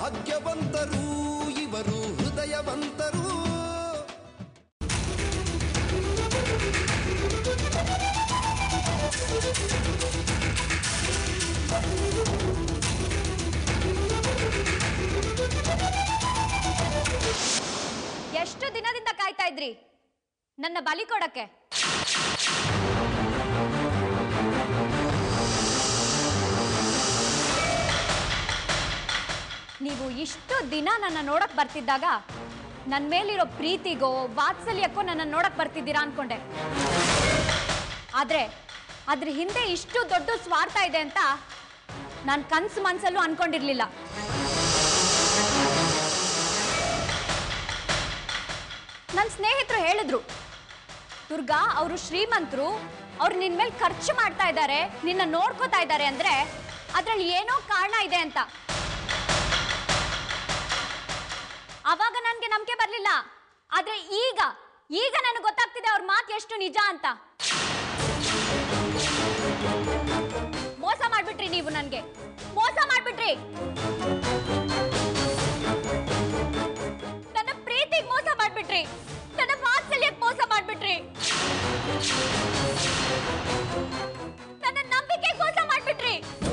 ಭಾಗ್ಯವಂತರು ಇವರು ಹೃದಯವಂತರು ಎಷ್ಟು ದಿನದಿಂದ ಕಾಯ್ತಾ ಇದ್ರಿ ನನ್ನ ಬಲಿ ಕೊಡಕ್ಕೆ ನೀವು ಇಷ್ಟು ದಿನ ನನ್ನ ನೋಡಕ್ ಬರ್ತಿದ್ದಾಗ ನನ್ನ ಮೇಲಿರೋ ಪ್ರೀತಿಗೋ ವಾತ್ಸಲ್ಯಕ್ಕೋ ನನ್ನ ನೋಡಕ್ ಬರ್ತಿದ್ದೀರಾ ಅನ್ಕೊಂಡೆ ಆದ್ರೆ ಅದ್ರ ಹಿಂದೆ ಇಷ್ಟು ದೊಡ್ಡ ಸ್ವಾರ್ಥ ಇದೆ ಅಂತ ನಾನು ಕನ್ಸು ಮನ್ಸಲ್ಲೂ ಅನ್ಕೊಂಡಿರ್ಲಿಲ್ಲ ನನ್ನ ಸ್ನೇಹಿತರು ಹೇಳಿದ್ರು ದುರ್ಗಾ ಅವರು ಶ್ರೀಮಂತರು ಅವ್ರು ನಿನ್ ಮೇಲೆ ಖರ್ಚು ಮಾಡ್ತಾ ಇದ್ದಾರೆ ನಿನ್ನ ನೋಡ್ಕೋತಾ ಇದ್ದಾರೆ ಅಂದ್ರೆ ಅದ್ರಲ್ಲಿ ಏನೋ ಕಾರಣ ಇದೆ ಅಂತ ಅವಾಗ ನನ್ಗೆ ನಂಬಿಕೆ ಬರ್ಲಿಲ್ಲ ಆದ್ರೆ ಈಗ ಈಗ ನನಗೆ ಗೊತ್ತಾಗ್ತಿದೆ ಅವ್ರ ಮಾತು ಎಷ್ಟು ನಿಜ ಅಂತ ಮೋಸ ಮಾಡ್ಬಿಟ್ರಿ ನೀವು ನನ್ಗೆ ಮೋಸ ಮಾಡ್ಬಿಟ್ರಿ ನನ್ನ ಪ್ರೀತಿಗೆ ಮೋಸ ಮಾಡ್ಬಿಟ್ರಿ ನನ್ನ ವಾತ್ಸಲ್ಯಕ್ಕೆ ಮೋಸ ಮಾಡ್ಬಿಟ್ರಿ ನನ್ನ ನಂಬಿಕೆಗೆ ಮೋಸ ಮಾಡ್ಬಿಟ್ರಿ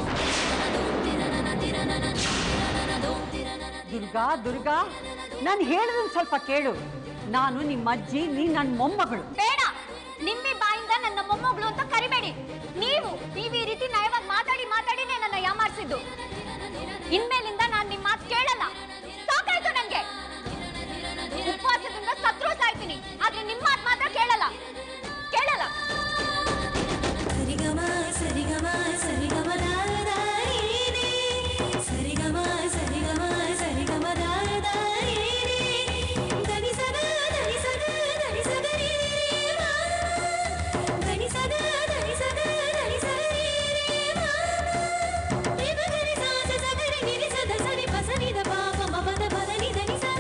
ದುರ್ಗಾ ದುರ್ಗಾ ನಾನು ಹೇಳಿದ್ರೆ ಸ್ವಲ್ಪ ಕೇಳು ನಾನು ನಿಮ್ಮ ಅಜ್ಜಿ ನೀ ನನ್ನ ಮೊಮ್ಮಗಳು ಬೇಡ ನಿಮ್ಮಿ ಬಾಯಿಂದ ನನ್ನ ಮೊಮ್ಮಗಳು ಅಂತ ಕರಿಬೇಡಿ ನೀವು ನೀವು ಈ ರೀತಿ ನಯವಾಗಿ ಮಾತಾಡಿ ಮಾತಾಡಿನೇ ನನ್ನ ಯಾಮಾರಿಸಿದ್ದು ಇನ್ಮೇಲಿಂದ ನಾನು ನಿಮ್ಮ ಮಾತು ಕೇಳಲ್ಲ ಸಾಕಾಯ್ತು ನಂಗೆ ಉಪವಾಸದಿಂದ ಸತ್ರು ಸಾಯ್ತೀನಿ ಆದ್ರೆ ನಿಮ್ಮ ಮಾತು ಮಾತ್ರ ಕೇಳಲ್ಲ ಕೇಳಲ್ಲ ಸರಿಗಮ ಸರಿಗಮ ಸರಿಗಮ ದಾದಾರಿನೇ ಸರಿಗಮ ಸರಿಗಮ ಸರಿಗಮ ದಾದಾರಿನೇ ಧನಿ ಸದ ಧನಿ ಸದ ಧನಿ ಸದ ರೀ ಧನಿ ಸದ ಧನಿ ಸದ ಧನಿ ಸದ ರೀ ದೇವ ಗರಿ ಸಾಸ ಸಗರಿ ನಿರಿ ಸದ ಸರಿ ಪಸನಿ ದ ಪಾಪ ಮಪದ ಪದ ನಿ ಧನಿ ಸ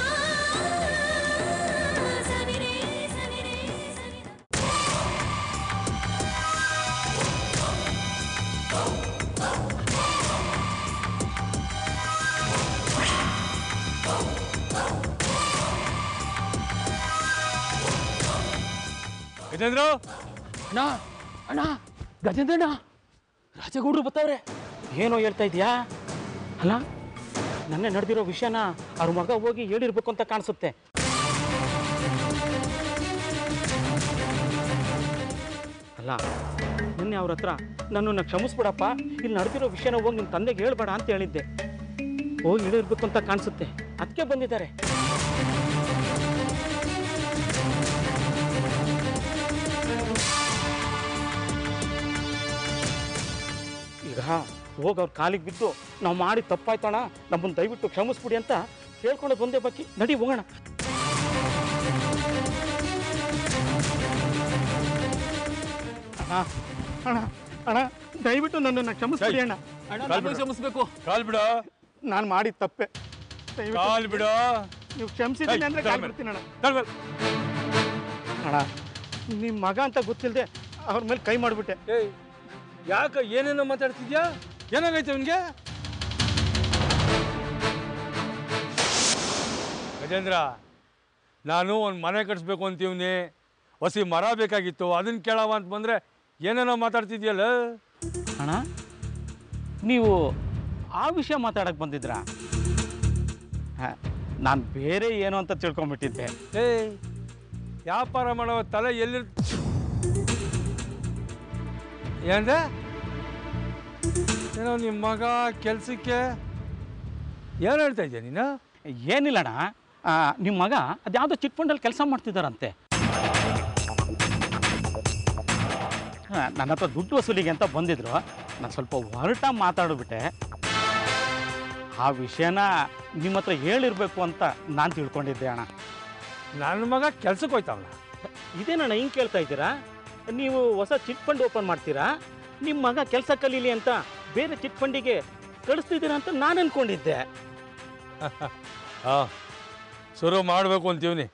ಸನಿ ರೇ ಸನಿ ರೇ ಸನಿ ದ ಗಜೇಂದ್ರ ಅಣ್ಣ ಅಣ್ಣ ಗಜೇಂದ್ರಣ್ಣ ರಾಜಗೌಡ್ರು ಬರ್ತಾವ್ರೆ ಏನೋ ಹೇಳ್ತಾ ಇದೀಯಾ ಅಲ್ಲ ನನ್ನೆ ನಡೆದಿರೋ ವಿಷಯನ ಅವ್ರ ಮಗ ಹೋಗಿ ಹೇಳಿರ್ಬೇಕು ಅಂತ ಕಾಣಿಸುತ್ತೆ ಅಲ್ಲ ನಿನ್ನೆ ಅವ್ರ ಹತ್ರ ನನ್ನನ್ನು ಕ್ಷಮಿಸ್ಬಿಡಪ್ಪ ಇಲ್ಲಿ ನಡೆದಿರೋ ವಿಷಯನ ಹೋಗಿ ನಿಮ್ಮ ತಂದೆಗೆ ಹೇಳ್ಬೇಡ ಅಂತ ಹೇಳಿದ್ದೆ ಹೋಗಿ ಹೇಳಿರ್ಬೇಕು ಅಂತ ಕಾಣಿಸುತ್ತೆ ಅದಕ್ಕೆ ಬಂದಿದ್ದಾರೆ ಈಗ ಹೋಗಿ ಅವ್ರ ಕಾಲಿಗೆ ಬಿದ್ದು ನಾವು ಮಾಡಿ ತಪ್ಪಾಯ್ತಣ್ಣ ನಮ್ಮನ್ನು ದಯವಿಟ್ಟು ಕ್ಷಮಿಸ್ಬಿಡಿ ಅಂತ ಕೇಳ್ಕೊಂಡು ಬಂದೇ ಬಾಕಿ ನಡಿ ಹೋಗೋಣ ಅಣ್ಣ ಅಣ್ಣ ಅಣ್ಣ ದಯವಿಟ್ಟು ನನ್ನನ್ನು ಕ್ಷಮಿಸ್ಬಿಡಿ ಅಣ್ಣ ಕಾಲ್ ಬಿಡು. ಕ್ಷಮಿಸ್ಬೇಕು ಕಾಲ್ ಬಿಡ ನಾನು ಮಾಡಿದ ತಪ್ಪೆ ದಯವಿಟ್ಟು ಕಾಲ್ ಬಿಡ ನೀವು ಕ್ಷಮಿಸಿದ್ದೀನಿ ಅಂದ್ರೆ ಕಾಲ್ ಬಿಡ್ತೀನಿ ಅಣ್ಣ ಅಣ್ಣ ನಿಮ್ಮ ಮಗ ಅಂತ ಗೊತ್ತಿಲ್ಲದೆ ಅವ್ರ ಮೇಲೆ ಕೈ ಮಾಡಿಬಿಟ್ಟೆ ಏಯ್ ಯಾಕ ಏನೇನೋ ಮಾತಾಡ್ತಿದ್ಯಾ ಏನಾಗೈತೆ ಅವನಿಗೆ ಗಜೇಂದ್ರ ನಾನು ಒಂದು ಮನೆ ಕಟ್ಸ್ಬೇಕು ಅಂತೀವ್ನಿ ಹೊಸಿ ಮರ ಬೇಕಾಗಿತ್ತು ಅದನ್ನ ಕೇಳವ ಅಂತ ಬಂದ್ರೆ ಏನೇನೋ ಮಾತಾಡ್ತಿದ್ಯಲ್ಲ ಅಣ್ಣ ನೀವು ಆ ವಿಷಯ ಮಾತಾಡಕ್ಕೆ ಬಂದಿದ್ರಾ ನಾನು ಬೇರೆ ಏನು ಅಂತ ತಿಳ್ಕೊಂಬಿಟ್ಟಿದ್ದೆ ಏಯ್ ವ್ಯಾಪಾರ ಮಾಡೋ ತಲೆ ಎಲ್ಲಿ ಏನಂದೆ ಏನೋ ನಿಮ್ಮ ಮಗ ಕೆಲ್ಸಕ್ಕೆ ಏನು ಹೇಳ್ತಾ ಇದೆಯಾ ನೀನು ಏನಿಲ್ಲಣ್ಣ ನಿಮ್ಮ ಮಗ ಅದ್ಯಾವುದೋ ಚಿಟ್ ಫಂಡಲ್ಲಿ ಕೆಲಸ ಮಾಡ್ತಿದ್ದಾರಂತೆ ಆ, ನನ್ನ ಹತ್ರ ದುಡ್ಡು ವಸೂಲಿಗೆ ಅಂತ ಬಂದಿದ್ರು ನಾನು ಸ್ವಲ್ಪ ಹೊರಟ ಮಾತಾಡ್ಬಿಟ್ಟೆ ಆ ವಿಷಯನ ನಿಮ್ಮ ಹತ್ರ ಹೇಳಿರ್ಬೇಕು ಅಂತ ನಾನು ತಿಳ್ಕೊಂಡಿದ್ದೆ ಅಣ್ಣ ನನ್ನ ಮಗ ಕೆಲ್ಸಕ್ಕೆ ಹೋಯ್ತಾವಲ್ಲ ಇದೇನಣ್ಣ ಹಿಂಗೆ ಕೇಳ್ತಾ ಇದ್ದೀರಾ ನೀವು ಹೊಸ ಚಿಟ್ ಫಂಡ್ ಓಪನ್ ಮಾಡ್ತೀರಾ ನಿಮ್ಮ ಮಗ ಕೆಲಸ ಕಲೀಲಿ ಅಂತ ಬೇರೆ ಚಿಟ್ ಫಂಡಿಗೆ ಕಳಿಸ್ತಿದ್ದೀರಾ ಅಂತ ನಾನು ಅನ್ಕೊಂಡಿದ್ದೆ ಹಾಂ ಶುರು ಮಾಡಬೇಕು ಅಂತೀವ್ನಿ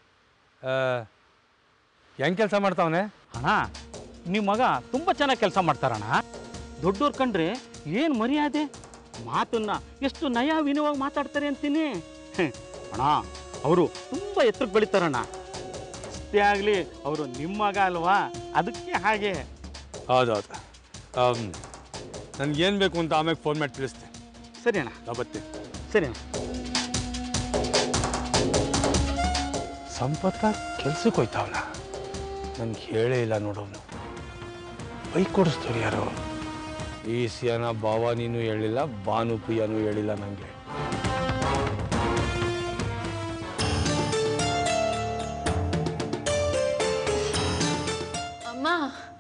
ಹೆಂಗೆ ಕೆಲಸ ಮಾಡ್ತಾವನೆ ಅಣ್ಣ ನಿಮ್ಮ ಮಗ ತುಂಬ ಚೆನ್ನಾಗಿ ಕೆಲಸ ಮಾಡ್ತಾರಣ್ಣ ದೊಡ್ಡವ್ರು ಕಂಡ್ರೆ ಏನು ಮರ್ಯಾದೆ ಮಾತನ್ನ ಎಷ್ಟು ನಯ ವಿನಯವಾಗಿ ಮಾತಾಡ್ತಾರೆ ಅಂತೀನಿ ಹ್ಮ್. ಅಣ್ಣ ಅವರು ತುಂಬ ಎತ್ತರಕ್ಕೆ ಬೆಳಿತಾರಣ್ಣ ಅಷ್ಟೇ ಆಗಲಿ ಅವರು ನಿಮ್ಮ ಮಗ ಅಲ್ವಾ ಅದಕ್ಕೆ ಹಾಗೆ ಹೌದೌದು ನನಗೇನು ಬೇಕು ಅಂತ ಆಮೇಲೆ ಫೋನ್ ಮಾಡಿ ತಿಳಿಸ್ತೀನಿ ಸರಿ ಅಣ್ಣ ನಾ ಬರ್ತೀನಿ ಸರಿ ಅಣ್ಣ ಸಂಪತ್ತ ಕೆಲ್ಸಕ್ಕೆ ಹೋಯ್ತಾವಲ್ಲ ನನಗೆ ಹೇಳೇ ಇಲ್ಲ ನೋಡೋನು ಬೈಕ್ ಕೊಡಿಸ್ತಾರೆ ಯಾರು ಈ ಸಿಯನ ಭಾವಾನಿನೂ ಹೇಳಿಲ್ಲ ಭಾನು ಪ್ರಿಯನೂ ಹೇಳಿಲ್ಲ ನನಗೆ ಅಮ್ಮ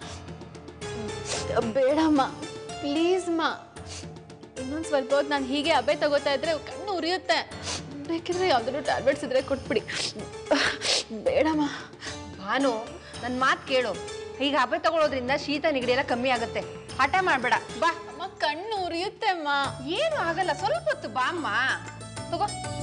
ಬೇಡಮ್ಮ ಪ್ಲೀಸ್ ಅಮ್ಮ ಇನ್ನೊಂದು ಸ್ವಲ್ಪ ಹೊತ್ತು ನಾನು ಹೀಗೆ ಅಬೆ ತಗೋತಾ ಇದ್ರೆ ಕಣ್ಣು ಉರಿಯುತ್ತೆ ಬೇಕಿದ್ರೆ ಯಾವ್ದಾದ್ರು ಟ್ಯಾಬ್ಲೆಟ್ಸ್ ಇದ್ರೆ ಕೊಟ್ಬಿಡಿ ಬೇಡಮ್ಮ ಭಾನು ನನ್ನ ಮಾತು ಕೇಳು ಈಗ ಹಬ್ಬ ತಗೊಳ್ಳೋದ್ರಿಂದ ಶೀತ ನೆಗಡಿ ಎಲ್ಲ ಕಮ್ಮಿ ಆಗುತ್ತೆ ಹಠ ಮಾಡಬೇಡ ಬಾ ಅಮ್ಮ ಕಣ್ಣು ಉರಿಯುತ್ತೆ ಅಮ್ಮ ಏನು ಆಗಲ್ಲ ಸ್ವಲ್ಪ ಹೊತ್ತು ಬಾ ಅಮ್ಮ ತಗೋ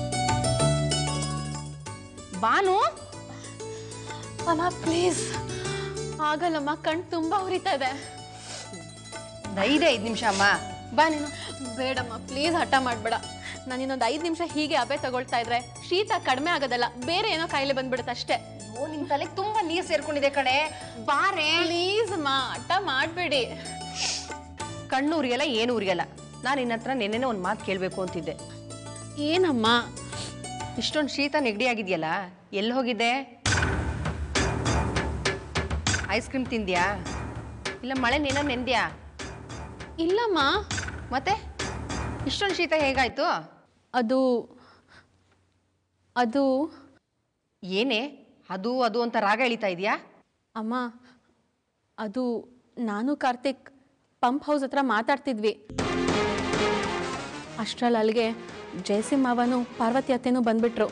ಭಾನು ಅಮ್ಮ ಪ್ಲೀಸ್ ಆಗಲ್ಲಮ್ಮ ಕಣ್ಣು ತುಂಬಾ ಉರಿತಾ ಇದೆ ಐದೇ ಐದು ನಿಮಿಷ ಅಮ್ಮ ಬಾ ನೀನು ಬೇಡಮ್ಮ ಪ್ಲೀಸ್ ಹಠ ಮಾಡಬೇಡ ನಾನು ಇನ್ನೊಂದು ಐದು ನಿಮಿಷ ಹೀಗೆ ಅಬೆ ತಗೊಳ್ತಾ ಇದ್ರೆ ಶೀತ ಕಡಿಮೆ ಆಗೋದಲ್ಲ ಬೇರೆ ಏನೋ ಕಾಯಿಲೆ ಬಂದ್ಬಿಡುತ್ತೆ ಅಷ್ಟೇ ಓ ನಿನ್ ತಲೆಗೆ ತುಂಬಾ ನೀರು ಸೇರ್ಕೊಂಡಿದೆ ಕಣೆ ಬಾರೆ ಪ್ಲೀಸ್ ಅಮ್ಮ ಹಠ ಮಾಡಬೇಡಿ ಕಣ್ಣು ಉರಿಯಲ್ಲ ಏನು ಉರಿಯಲ್ಲ ನಾನು ನಿನ್ನ ಹತ್ರ ನೆನ್ನೆನೇ ಒಂದು ಮಾತು ಕೇಳಬೇಕು ಅಂತಿದ್ದೆ ಏನಮ್ಮ ಇಷ್ಟೊಂದು ಶೀತ ನೆಗಡಿ ಆಗಿದೆಯಲ್ಲ ಎಲ್ಲಿ ಹೋಗಿದ್ದೆ ಐಸ್ ಕ್ರೀಮ್ ತಿಂದ್ಯಾ ಇಲ್ಲ ಮಳೆ ನೆನ ನೆಂದ್ಯಾ ಇಲ್ಲಮ್ಮ ಮತ್ತೆ ಇಷ್ಟೊಂದು ಶೀತ ಹೇಗಾಯ್ತು ಅದು ಅದು ಏನೇ ಅದು ಅದು ಅಂತ ರಾಗ ಎಳಿತಾ ಇದೆಯಾ ಅಮ್ಮ ಅದು ನಾನು ಕಾರ್ತಿಕ್ ಪಂಪ್ ಹೌಸ್ ಹತ್ರ ಮಾತಾಡ್ತಿದ್ವಿ ಅಷ್ಟ್ರಲ್ಲಿ ಅಲ್ಲಿಗೆ ಜಯಸಿಂಹ ಮಾವನು ಪಾರ್ವತಿ ಅತ್ತೆನೂ ಬಂದ್ಬಿಟ್ರು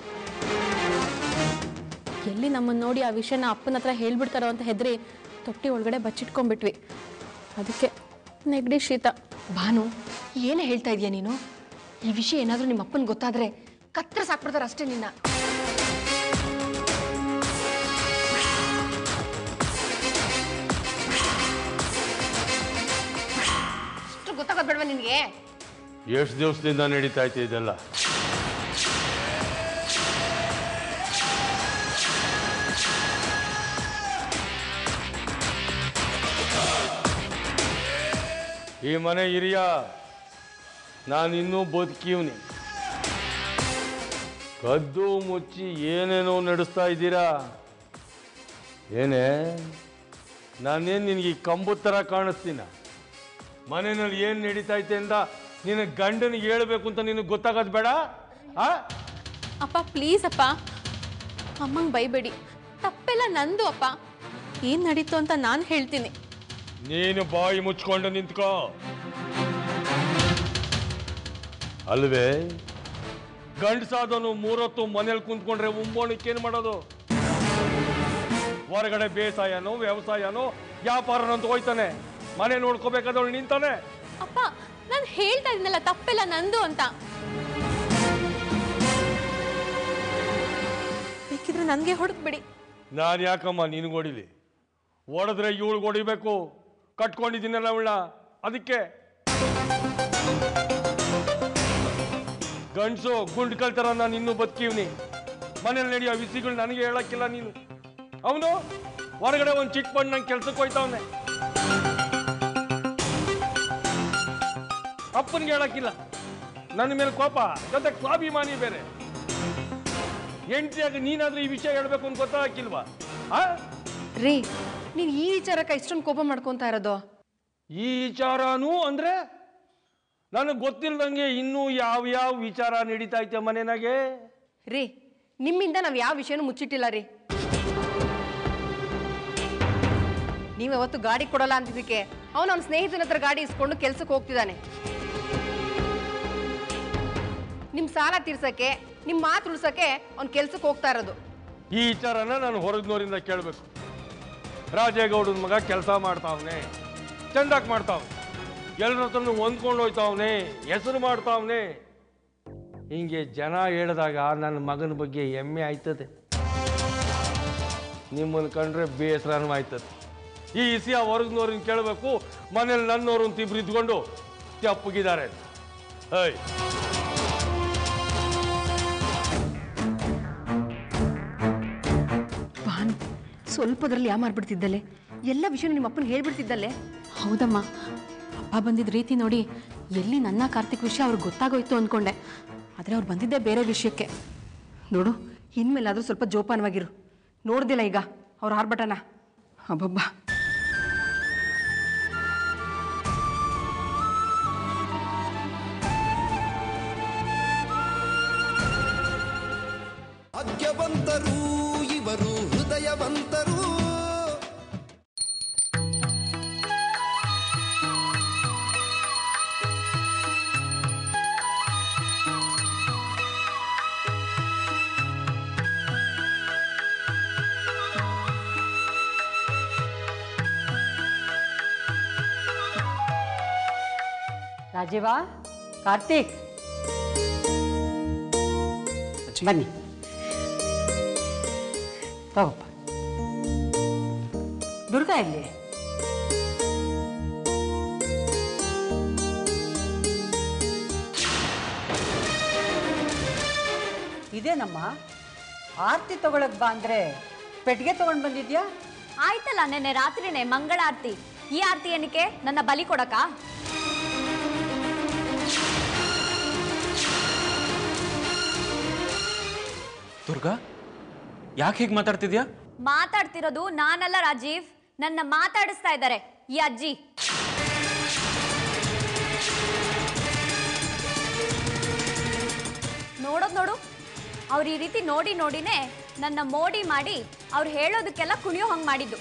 ಎಲ್ಲಿ ನಮ್ಮನ್ನು ನೋಡಿ ಆ ವಿಷಯನ ಅಪ್ಪನ ಹತ್ರ ಹೇಳ್ಬಿಡ್ತಾರೋ ಅಂತ ಹೆದರಿ ತೊಟ್ಟಿ ಒಳಗಡೆ ಬಚ್ಚಿಟ್ಕೊಂಡ್ಬಿಟ್ವಿ ಅದಕ್ಕೆ ನೆಗಡಿ ಶೀತ ಭಾನು ಏನೇ ಹೇಳ್ತಾ ಇದೀಯ ನೀನು ಈ ವಿಷಯ ಏನಾದರೂ ನಿಮ್ಮ ಅಪ್ಪನ ಗೊತ್ತಾದ್ರೆ ಕತ್ರ ಸಾಕ್ಬಿಡ್ತಾರೆ ಅಷ್ಟೇ ನಿನ್ನ ಅಷ್ಟು ಗೊತ್ತಾಗೋದು ಬೇಡವಾ ನಿನಗೆ ಎಷ್ಟು ದಿವಸದಿಂದ ನಡೀತಾ ಐತೆ ಇದೆಲ್ಲ ಈ ಮನೆ ಹಿರಿಯ ನಾನಿನ್ನೂ ಬದುಕಿವ್ನಿ ಕದ್ದು ಮುಚ್ಚಿ ಏನೇನೋ ನಡೆಸ್ತಾ ಇದ್ದೀರಾ ಏನೇ ನಾನೇನು ನಿನಗೆ ಈ ಕಂಬದ ಥರ ಕಾಣಿಸ್ತೀನ ಮನೆಯಲ್ಲಿ ಏನು ನಡೀತಾ ಐತೆ ಅಂತ ನಿನ್ನ ಗಂಡನಿಗೆ ಹೇಳ್ಬೇಕು ಅಂತ ನಿನಗೆ ಗೊತ್ತಾಗೋದು ಬೇಡ ಆ ಅಪ್ಪ ಪ್ಲೀಸ್ ಅಪ್ಪ ಅಮ್ಮಂಗೆ ಬೈಬೇಡಿ ತಪ್ಪೆಲ್ಲ ನಂದು ಅಪ್ಪ ಏನು ನಡೀತು ಅಂತ ನಾನು ಹೇಳ್ತೀನಿ ನೀನು ಬಾಯಿ ಮುಚ್ಕೊಂಡು ನಿಂತ್ಕೋ ಅಲ್ವೇ ಗಂಡಸಾದನು ಮೂರೊತ್ತು ಮನೇಲಿ ಕುಂತ್ಕೊಂಡ್ರೆ ಉಂಬೋಣಕ್ಕೆ ಏನು ಮಾಡೋದು ಹೊರಗಡೆ ಬೇಸಾಯನೋ ವ್ಯವಸಾಯನೋ ವ್ಯಾಪಾರನೋ ಅಂತ ಹೋಯ್ತಾನೆ ಮನೆ ನೋಡ್ಕೋಬೇಕಾದವಳು ನಿಂತಾನೆ ಅಪ್ಪ ನಾನು ಹೇಳ್ತಾ ಇದ್ದೀನಲ್ಲ ತಪ್ಪೆಲ್ಲ ನಂದು ಅಂತ ಬೇಕಿದ್ರೆ ನನಗೆ ಹೊಡೆದ್ಬಿಡಿ ನಾನು ಯಾಕಮ್ಮ ನಿನಗೆ ಹೊಡಿಲಿ ಹೊಡೆದ್ರೆ ಇವಳಿಗೆ ಹೊಡಿಬೇಕು ಕಟ್ಕೊಂಡಿದ್ದೀನಲ್ಲ ಅವಳ ಅದಕ್ಕೆ ಗಂಡಸು ಗುಂಡ್ ಕಳ್ತಾರ ನಾನು ಇನ್ನೂ ಬದುಕಿವ್ನಿ ಮನೇಲಿ ನಡೆಯೋ ವಿಸಿಗಳು ನನಗೆ ಹೇಳಕ್ಕಿಲ್ಲ ನೀನು ಅವನು ಹೊರಗಡೆ ಒಂದು ಚಿಕ್ಕ ಬಂದು ನಂಗೆ ಕೆಲ್ಸಕ್ಕೆ ಹೋಯ್ತಾವನೆ ಅಪ್ಪನಿಗೆ ಹೇಳಕ್ಕಿಲ್ಲ ನನ್ನ ಮೇಲೆ ಕೋಪ ಜೊತೆ ಸ್ವಾಭಿಮಾನಿ ಬೇರೆ ಹೆಂಡತಿಯಾಗಿ ನೀನಾದ್ರೂ ಈ ವಿಷಯ ಹೇಳ್ಬೇಕು ಅಂತ ಗೊತ್ತಾಗಿಲ್ವಾ ಆ ರೀ ನೀನು ಈ ವಿಚಾರಕ್ಕೆ ಇಷ್ಟೊಂದು ಕೋಪ ಮಾಡ್ಕೊತಾ ಇರೋದು ಈ ವಿಚಾರನೂ ಅಂದ್ರೆ ನನಗೆ ಗೊತ್ತಿಲ್ದಂಗೆ ಇನ್ನೂ ಯಾವ ಯಾವ ವಿಚಾರ ನಡೀತಾ ಐತೆ ಮನೆನಾಗೆ ರೀ ನಿಮ್ಮಿಂದ ನಾವು ಯಾವ ವಿಷಯನೂ ಮುಚ್ಚಿಟ್ಟಿಲ್ಲ ರೀ ನೀವು ಯಾವತ್ತು ಗಾಡಿ ಕೊಡಲ್ಲ ಅಂತಿದ್ದಕ್ಕೆ ಅವನು ಅವನ ಸ್ನೇಹಿತನ ಹತ್ರ ಗಾಡಿ ಇಸ್ಕೊಂಡು ಕೆಲ್ಸಕ್ಕೆ ಹೋಗ್ತಿದ್ದಾನೆ ನಿಮ್ಮ ಸಾಲ ತೀರ್ಸಕ್ಕೆ ನಿಮ್ಮ ಮಾತು ಉಳ್ಸಕ್ಕೆ ಅವ್ನು ಕೆಲ್ಸಕ್ಕೆ ಹೋಗ್ತಾ ಇರೋದು ಈ ವಿಚಾರನ ನಾನು ಹೊರಗ್ನೋರಿಂದ ಕೇಳಬೇಕು ರಾಜೇಗೌಡನ ಮಗ ಕೆಲಸ ಮಾಡ್ತಾವನೆ ಚಂದಾಕ್ ಮಾಡ್ತಾವ್ ಎಲ್ಲರ ಹತ್ರನು ಹೊಂದ್ಕೊಂಡು ಹೋಯ್ತಾವನೆ ಹೆಸರು ಮಾಡ್ತಾವನೆ ಹಿಂಗೆ ಜನ ಹೇಳಿದಾಗ ನನ್ನ ಮಗನ ಬಗ್ಗೆ ಹೆಮ್ಮೆ ಆಯ್ತದೆ ನಿಮ್ಮನ್ನು ಕಂಡ್ರೆ ಬೇಸರನೂ ಆಯ್ತದೆ ಈ ಇಸಿಯ ಹೊರಗ್ನವ್ರನ್ನ ಕೇಳಬೇಕು ಮನೇಲಿ ನನ್ನೋರು ಅಂತ ಇಬ್ರು ಇದ್ಕೊಂಡು ತಪ್ಪಗಿದ್ದಾರೆ ಹೇಯ್ ಭಾನ್ ಸ್ವಲ್ಪದ್ರಲ್ಲಿ ಯಾ ಮಾಡ್ಬಿಡ್ತಿದ್ದಲೆ ಎಲ್ಲ ವಿಷಯ ನಿಮ್ಮ ಅಪ್ಪನ ಹೇಳ್ಬಿಡ್ತಿದ್ದಲ್ಲೇ ಹೌದಮ್ಮ ಅಪ್ಪ ಬಂದಿದ್ದ ರೀತಿ ನೋಡಿ ಎಲ್ಲಿ ನನ್ನ ಕಾರ್ತಿಕ್ ವಿಷಯ ಅವ್ರಿಗೆ ಗೊತ್ತಾಗೋಯ್ತು ಅಂದ್ಕೊಂಡೆ ಆದರೆ ಅವ್ರು ಬಂದಿದ್ದೇ ಬೇರೆ ವಿಷಯಕ್ಕೆ ನೋಡು ಇನ್ಮೇಲಾದ್ರೂ ಸ್ವಲ್ಪ ಜೋಪಾನವಾಗಿರು ನೋಡ್ದಿಲ್ಲ ಈಗ ಅವ್ರ ಆರ್ಭಟನ ಅಬ್ಬಬ್ಬ ಭಾಗ್ಯವಂತರು ಇವರು ಹೃದಯವಂತರು ರಾಜೀವ ಕಾರ್ತಿಕ್ ಬನ್ನಿ ತಗೋಪ್ಪ ದುರ್ಗಾ ಇಲ್ಲಿ ಇದೇನಮ್ಮ ಆರತಿ ತಗೊಳಕ್ ಬಾ ಅಂದ್ರೆ ಪೆಟ್ಟಿಗೆ ತಗೊಂಡ್ ಬಂದಿದ್ಯಾ ಆಯ್ತಲ್ಲ ನೆನ್ನೆ ರಾತ್ರಿನೇ ಮಂಗಳಾರತಿ ಈ ಆರತಿ ಏನಕ್ಕೆ ನನ್ನ ಬಲಿ ಕೊಡಕ ದುರ್ಗಾ ಯಾಕೆ ಹೀಗೆ ಮಾತಾಡ್ತಿದ್ಯಾ ಮಾತಾಡ್ತಿರೋದು ನಾನಲ್ಲ ರಾಜೀವ್ ನನ್ನ ಮಾತಾಡಿಸ್ತಾ ಇದ್ದಾರೆ ಈ ಅಜ್ಜಿ ನೋಡೋದ್ ನೋಡು ಅವ್ರು ಈ ರೀತಿ ನೋಡಿ ನೋಡಿನೇ ನನ್ನ ಮೋಡಿ ಮಾಡಿ ಅವ್ರು ಹೇಳೋದಕ್ಕೆಲ್ಲ ಕುಣಿಯೋ ಹಂಗೆ ಮಾಡಿದ್ದು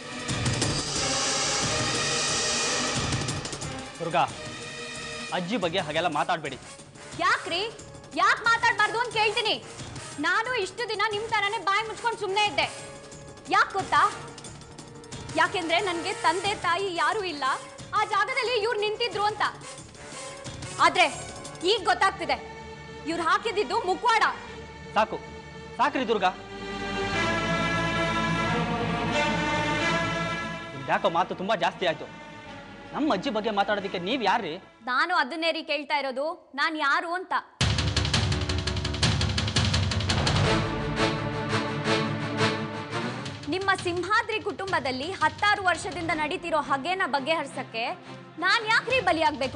ದುರ್ಗಾ ಅಜ್ಜಿ ಬಗ್ಗೆ ಹಾಗೆಲ್ಲ ಮಾತಾಡಬೇಡಿ ಯಾಕ್ರಿ ಯಾಕೆ ಮಾತಾಡಬಾರ್ದು ಅಂತ ಕೇಳ್ತೀನಿ ನಾನು ಇಷ್ಟು ದಿನ ನಿಮ್ಮ ಥರನೇ ಬಾಯಿ ಮುಚ್ಕೊಂಡು ಸುಮ್ಮನೆ ಇದ್ದೆ ಯಾಕೆ ಗೊತ್ತಾ ಯಾಕೆಂದ್ರೆ ನನಗೆ ತಂದೆ ತಾಯಿ ಯಾರೂ ಇಲ್ಲ ಆ ಜಾಗದಲ್ಲಿ ಇವ್ರು ನಿಂತಿದ್ರು ಅಂತ ಆದ್ರೆ ಈಗ ಗೊತ್ತಾಗ್ತಿದೆ ಇವ್ರು ಹಾಕಿದ್ದು ಮುಖವಾಡ ಸಾಕು ಸಾಕ್ರಿ ದುರ್ಗಾ ಯಾಕೋ ಮಾತು ತುಂಬಾ ಜಾಸ್ತಿ ಆಯ್ತು ನಮ್ಮ ಅಜ್ಜಿ ಬಗ್ಗೆ ಮಾತಾಡೋದಕ್ಕೆ ನೀವ್ ಯಾರ್ರಿ ನಾನು ಅದನ್ನೇ ರೀ ಕೇಳ್ತಾ ಇರೋದು ನಾನು ಯಾರು ಅಂತ ನಿಮ್ಮ ಸಿಂಹಾದ್ರಿ ಕುಟುಂಬದಲ್ಲಿ ಹತ್ತಾರು ವರ್ಷದಿಂದ ನಡೀತಿರೋ ಹಗೆನ ಬಗೆಹರಿಸಕ್ಕೆ ನಾನು ಯಾಕ್ರಿ ಬಲಿಯಾಗಬೇಕು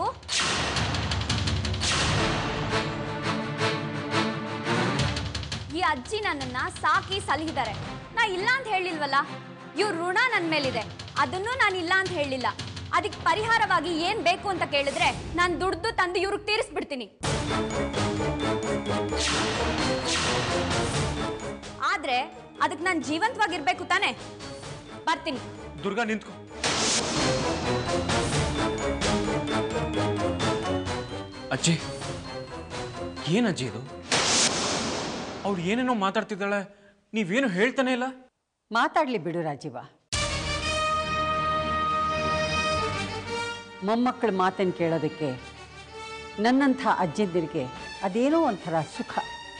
ಈ ಅಜ್ಜಿ ನನ್ನನ್ನ ಸಾಕಿ ಸಲಹಿದ್ದಾರೆ ನಾ ಇಲ್ಲ ಅಂತ ಹೇಳಿಲ್ವಲ್ಲ ಇವ್ರ ಋಣ ನನ್ನ ಮೇಲಿದೆ ಅದನ್ನು ನಾನು ಇಲ್ಲ ಅಂತ ಹೇಳಿಲ್ಲ ಅದಕ್ಕೆ ಪರಿಹಾರವಾಗಿ ಏನ್ ಬೇಕು ಅಂತ ಕೇಳಿದ್ರೆ ನಾನು ದುಡ್ದು ತಂದು ಇವ್ರಿಗೆ ತೀರಿಸ್ಬಿಡ್ತೀನಿ ಆದ್ರೆ ಅದಕ್ಕೆ ನಾನು ಜೀವಂತವಾಗಿರ್ಬೇಕು ತಾನೆ ಬರ್ತೀನಿ ದುರ್ಗಾ ನಿಂತ್ಕೊ ಅಜ್ಜಿ ಏನ್ ಅಜ್ಜಿ ಇದು ಅವ್ಳು ಏನೇನೋ ಮಾತಾಡ್ತಿದ್ದಾಳೆ ನೀವೇನು ಹೇಳ್ತಾನೆ ಇಲ್ಲ ಮಾತಾಡ್ಲಿ ಬಿಡು ರಾಜೀವ ಮೊಮ್ಮಕ್ಕಳ ಮಾತನ್ನು ಕೇಳೋದಕ್ಕೆ ನನ್ನಂಥ ಅಜ್ಜಿಂದಿರಿಗೆ ಅದೇನೋ ಒಂಥರ ಸುಖ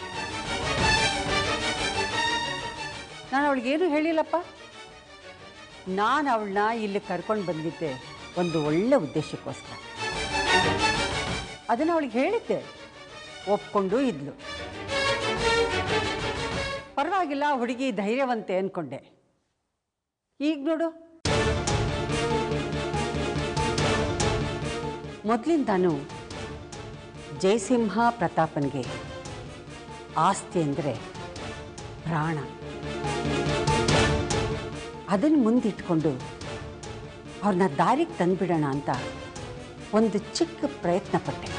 ನಾನು ಅವಳಿಗೇನು ಹೇಳಿಲ್ಲಪ್ಪ ನಾನು ಅವಳನ್ನ ಇಲ್ಲಿ ಕರ್ಕೊಂಡು ಬಂದಿದ್ದೆ ಒಂದು ಒಳ್ಳೆ ಉದ್ದೇಶಕ್ಕೋಸ್ಕರ ಅದನ್ನು ಅವಳಿಗೆ ಹೇಳಿದ್ದೆ ಒಪ್ಕೊಂಡು ಇದ್ಲು ಪರವಾಗಿಲ್ಲ ಹುಡುಗಿ ಧೈರ್ಯವಂತೆ ಅಂದ್ಕೊಂಡೆ ಈಗ ನೋಡು ಮೊದಲಿಂದಾನು ಜಯಸಿಂಹ ಪ್ರತಾಪನ್ಗೆ ಆಸ್ತಿ ಅಂದರೆ ಪ್ರಾಣ ಅದನ್ನು ಮುಂದಿಟ್ಕೊಂಡು ಅವ್ರನ್ನ ದಾರಿಗೆ ತಂದುಬಿಡೋಣ ಅಂತ ಒಂದು ಚಿಕ್ಕ ಪ್ರಯತ್ನ ಪಟ್ಟೆ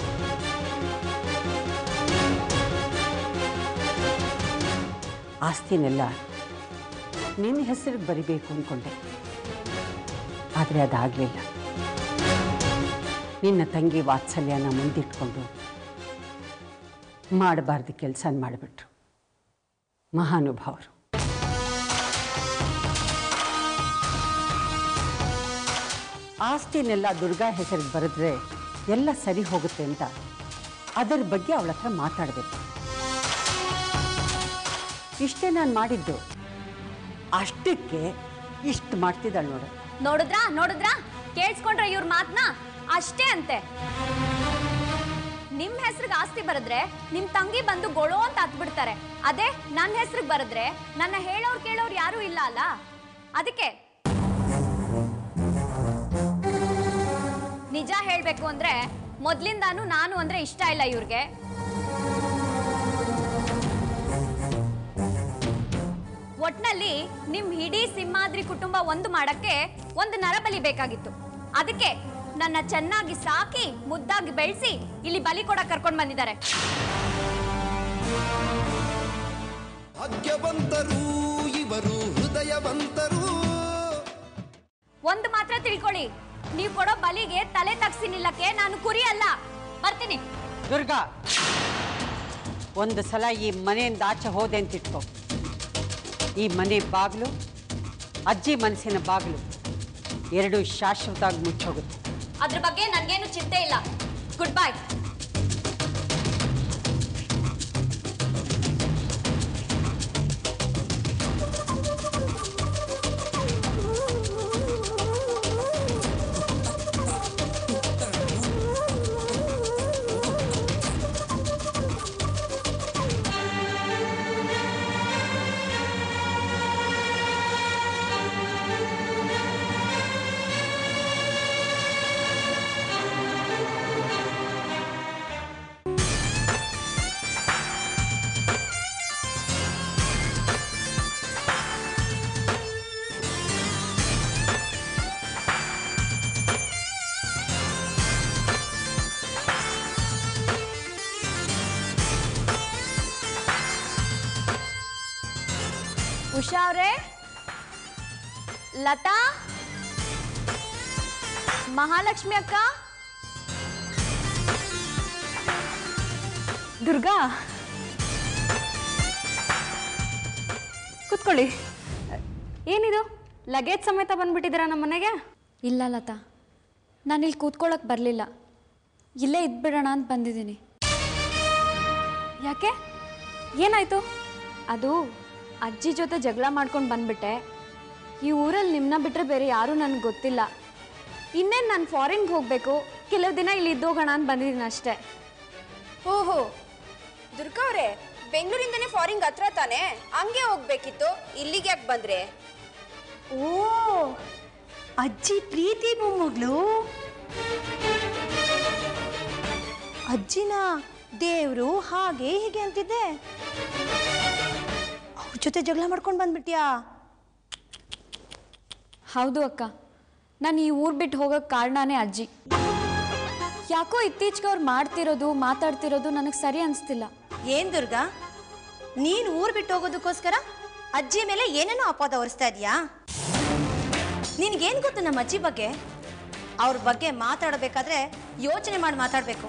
ಆಸ್ತಿನೆಲ್ಲ ನಿನ್ನ ಹೆಸರಿಗೆ ಬರಿಬೇಕು ಅಂದ್ಕೊಂಡೆ ಆದರೆ ಅದಾಗಲಿಲ್ಲ ನಿನ್ನ ತಂಗಿ ವಾತ್ಸಲ್ಯನ ಮುಂದಿಟ್ಕೊಂಡು ಮಾಡಬಾರ್ದು ಕೆಲಸ ಮಾಡಿಬಿಟ್ರು ಮಹಾನುಭಾವರು ಆಸ್ತಿನೆಲ್ಲ ದುರ್ಗಾ ಹೆಸರಿಗೆ ಬರೆದ್ರೆ ಎಲ್ಲ ಸರಿ ಹೋಗುತ್ತೆ ಅಂತ ಅದರ ಬಗ್ಗೆ ಅವಳ ಹತ್ರ ಮಾತಾಡಬೇಕು ಇಷ್ಟೇ ನಾನು ಮಾಡಿದ್ದು ಅಷ್ಟಕ್ಕೆ ಇಷ್ಟು ಮಾಡ್ತಿದ್ದಾಳೆ ನೋಡು ನೋಡಿದ್ರಾ ನೋಡಿದ್ರಾ ಕೇಳಿಸ್ಕೊಂಡ್ರ ಇವ್ರ ಮಾತನ್ನ ಅಷ್ಟೇ ಅಂತೆ ನಿಮ್ ಹೆಸ್ರಿಗೆ ಆಸ್ತಿ ಬರೆದ್ರೆ ನಿಮ್ ತಂಗಿ ಬಂದು ಗೊಳೋ ಅಂತ ಹತ್ಬಿಡ್ತಾರೆ ಅದೇ ನನ್ನ ಹೆಸ್ರಿಗೆ ಬರೆದ್ರೆ ನನ್ನ ಹೇಳೋರ್ ಕೇಳೋರ್ ಯಾರೂ ಇಲ್ಲ ಅಲ್ಲ ಅದಕ್ಕೆ ನಿಜ ಹೇಳ್ಬೇಕು ಅಂದ್ರೆ ಮೊದ್ಲಿಂದಾನು ನಾನು ಅಂದ್ರೆ ಇಷ್ಟ ಇಲ್ಲ ಇವ್ರಿಗೆ ಒಟ್ನಲ್ಲಿ ನಿಮ್ ಇಡೀ ಸಿಂಹಾದ್ರಿ ಕುಟುಂಬ ಒಂದು ಮಾಡಕ್ಕೆ ಒಂದು ನರಬಲಿ ಬೇಕಾಗಿತ್ತು ಅದಕ್ಕೆ ನನ್ನ ಚೆನ್ನಾಗಿ ಸಾಕಿ ಮುದ್ದಾಗಿ ಬೆಳೆಸಿ ಇಲ್ಲಿ ಬಲಿ ಕೊಡಕ್ ಕರ್ಕೊಂಡ್ ಬಂದಿದ್ದಾರೆ ಭಾಗ್ಯವಂತರು ಇವರು ಹೃದಯವಂತರು ಒಂದು ಮಾತ್ರ ತಿಳ್ಕೊಳ್ಳಿ ನೀವು ಕೊಡೋ ಬಲಿಗೆ ತಲೆ ತಗ್ಸಿ ನಿಲ್ಲಕ್ಕೆ ನಾನು ಕುರಿ ಅಲ್ಲ ಬರ್ತೀನಿ ದುರ್ಗಾ ಒಂದು ಸಲ ಈ ಮನೆಯಿಂದ ಆಚೆ ಹೋದೆ ಅಂತ ಇಟ್ಕೋ ಈ ಮನೆ ಬಾಗಿಲು ಅಜ್ಜಿ ಮನಸ್ಸಿನ ಬಾಗಿಲು ಎರಡೂ ಶಾಶ್ವತವಾಗಿ ಮುಚ್ಚೋಗುತ್ತೆ ಅದ್ರ ಬಗ್ಗೆ ನನ್ಗೇನು ಚಿಂತೆ ಇಲ್ಲ ಗುಡ್ ಬೈ ಉಷಾ ಅವ್ರೆ ಲತಾ ಮಹಾಲಕ್ಷ್ಮಿ ಅಕ್ಕ ದುರ್ಗಾ ಕೂತ್ಕೊಳ್ಳಿ ಏನಿದು ಲಗೇಜ್ ಸಮೇತ ಬಂದ್ಬಿಟ್ಟಿದ್ದೀರಾ ನಮ್ಮ ಮನೆಗೆ ಇಲ್ಲ ಲತಾ ನಾನು ಇಲ್ಲಿ ಕೂತ್ಕೊಳ್ಳೋಕೆ ಬರಲಿಲ್ಲ ಇಲ್ಲೇ ಇದ್ಬಿಡೋಣ ಅಂತ ಬಂದಿದ್ದೀನಿ ಯಾಕೆ ಏನಾಯ್ತು ಅದು ಅಜ್ಜಿ ಜೊತೆ ಜಗಳ ಮಾಡ್ಕೊಂಡು ಬಂದ್ಬಿಟ್ಟೆ ಈ ಊರಲ್ಲಿ ನಿಮ್ಮನ್ನ ಬಿಟ್ಟರೆ ಬೇರೆ ಯಾರೂ ನನಗೆ ಗೊತ್ತಿಲ್ಲ ಇನ್ನೇನು ನಾನು ಫಾರಿನ್ಗೆ ಹೋಗಬೇಕು ಕೆಲವು ದಿನ ಇಲ್ಲಿ ಇದ್ದೋಗೋಣ ಅಂತ ಬಂದಿದ್ದೀನಿ ಅಷ್ಟೇ ಓಹೋ ದುರ್ಗಾ ಅವರೇ ಬೆಂಗಳೂರಿಂದನೇ ಫಾರಿನ್ ಹತ್ರ ತಾನೆ ಹಂಗೆ ಹೋಗ್ಬೇಕಿತ್ತು ಇಲ್ಲಿಗೆ ಯಾಕೆ ಬಂದ್ರೆ ಓ ಅಜ್ಜಿ ಪ್ರೀತಿ ಮೊಮ್ಮಗಳು ಅಜ್ಜಿನ ದೇವ್ರು ಹಾಗೆ ಹೀಗೆ ಅಂತಿದ್ದೆ ಅವ್ರ ಜೊತೆ ಜಗಳ ಮಾಡ್ಕೊಂಡು ಬಂದ್ಬಿಟ್ಯಾ ಹೌದು ಅಕ್ಕ ನಾನು ಈ ಊರು ಬಿಟ್ಟು ಹೋಗೋಕ್ಕೆ ಕಾರಣನೇ ಅಜ್ಜಿ ಯಾಕೋ ಇತ್ತೀಚೆಗೆ ಅವ್ರು ಮಾಡ್ತಿರೋದು ಮಾತಾಡ್ತಿರೋದು ನನಗೆ ಸರಿ ಅನಿಸ್ತಿಲ್ಲ ಏನ್ ದುರ್ಗಾ ನೀನ್ ಊರ್ ಬಿಟ್ಟು ಹೋಗೋದಕ್ಕೋಸ್ಕರ ಅಜ್ಜಿ ಮೇಲೆ ಏನೇನೋ ಅಪವಾದ ಹೊರಿಸ್ತಾ ಇದೀಯಾ ನಿನ್ಗೇನ್ ಗೊತ್ತು ನಮ್ಮ ಅಜ್ಜಿ ಬಗ್ಗೆ ಅವ್ರ ಬಗ್ಗೆ ಮಾತಾಡಬೇಕಾದ್ರೆ ಯೋಚನೆ ಮಾಡಿ ಮಾತಾಡಬೇಕು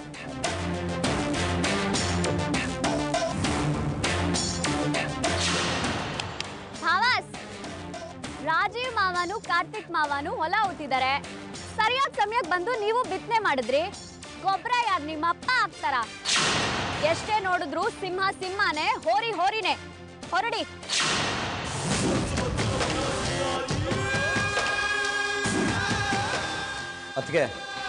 ಭಾವಾಸ್ ರಾಜೀವ್ ಮಾವನು ಕಾರ್ತಿಕ್ ಮಾವನು ಹೊಲ ಹುಟ್ಟಿದ್ದಾರೆ ಸರಿಯಾದ ಸಮಯಕ್ಕೆ ಬಂದು ನೀವು ಬಿತ್ತನೆ ಮಾಡಿದ್ರಿ ಗೊಬ್ಬರ ಯಾರು ನಿಮ್ಮ ಅಪ್ಪ ಹಾಕ್ತಾರ ಎಷ್ಟೇ ನೋಡಿದ್ರು ಸಿಂಹ ಸಿಂಹನೇ ಹೋರಿ ಹೋರಿನೇ ಹೊರಡಿ ಅದಕ್ಕೆ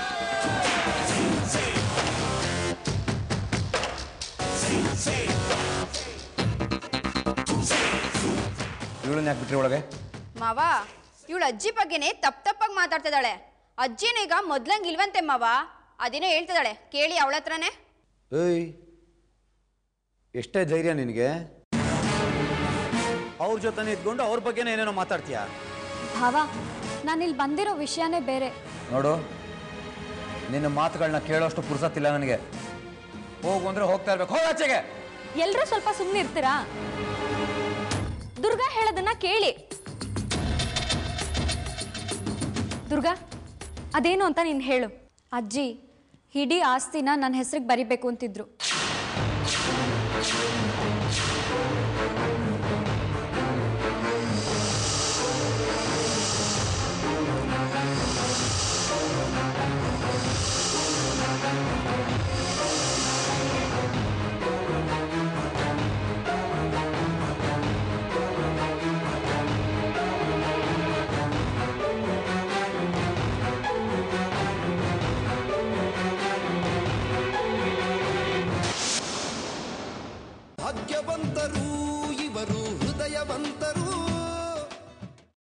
ಇವಳನ್ನ ಯಾಕೆ ಬಿಟ್ರಿ ಒಳಗೆ ಮಾವ ಇವಳು ಅಜ್ಜಿ ಬಗ್ಗೆನೇ ತಪ್ಪ ತಪ್ಪಾಗಿ ಮಾತಾಡ್ತಿದ್ದಾಳೆ ಅಜ್ಜಿನ ಈಗ ಮೊದ್ಲಂಗ್ ಇಲ್ವಂತೆ ಮಾವ ಅದೇನೋ ಹೇಳ್ತಿದ್ದಾಳೆ ಕೇಳಿ ಅವಳ ಹತ್ರನೇ ಏಯ್ ಎಷ್ಟೇ ಧೈರ್ಯ ನಿನಗೆ ಅವ್ರ ಜೊತೆ ಇದ್ಕೊಂಡು ಅವ್ರ ಬಗ್ಗೆನೇ ಏನೇನೋ ಮಾತಾಡ್ತೀಯಾ ಭಾವ ನಾನು ಇಲ್ಲಿ ಬಂದಿರೋ ವಿಷಯನೇ ಬೇರೆ ನೋಡು ನಿನ್ನ ಮಾತುಗಳನ್ನ ಕೇಳೋಷ್ಟು ಪುರ್ಸತ್ತಿಲ್ಲ ನನಗೆ ಹೋಗು ಅಂದ್ರೆ ಹೋಗ್ತಾ ಇರ್ಬೇಕು ಹೋಗ ಆಚೆಗೆ ಎಲ್ಲರೂ ಸ್ವಲ್ಪ ಸುಮ್ಮನೆ ಇರ್ತೀರಾ ದುರ್ಗಾ ಹೇಳೋದನ್ನ ಕೇಳಿ ದುರ್ಗಾ ಅದೇನು ಅಂತ ನೀನು ಹೇಳು ಅಜ್ಜಿ ಇಡೀ ಆಸ್ತಿನ ನನ್ನ ಹೆಸ್ರಿಗೆ ಬರಿಬೇಕು ಅಂತಿದ್ರು ಬುದ್ಧಿವಂತರು ಇವರು ಹೃದಯವಂತರು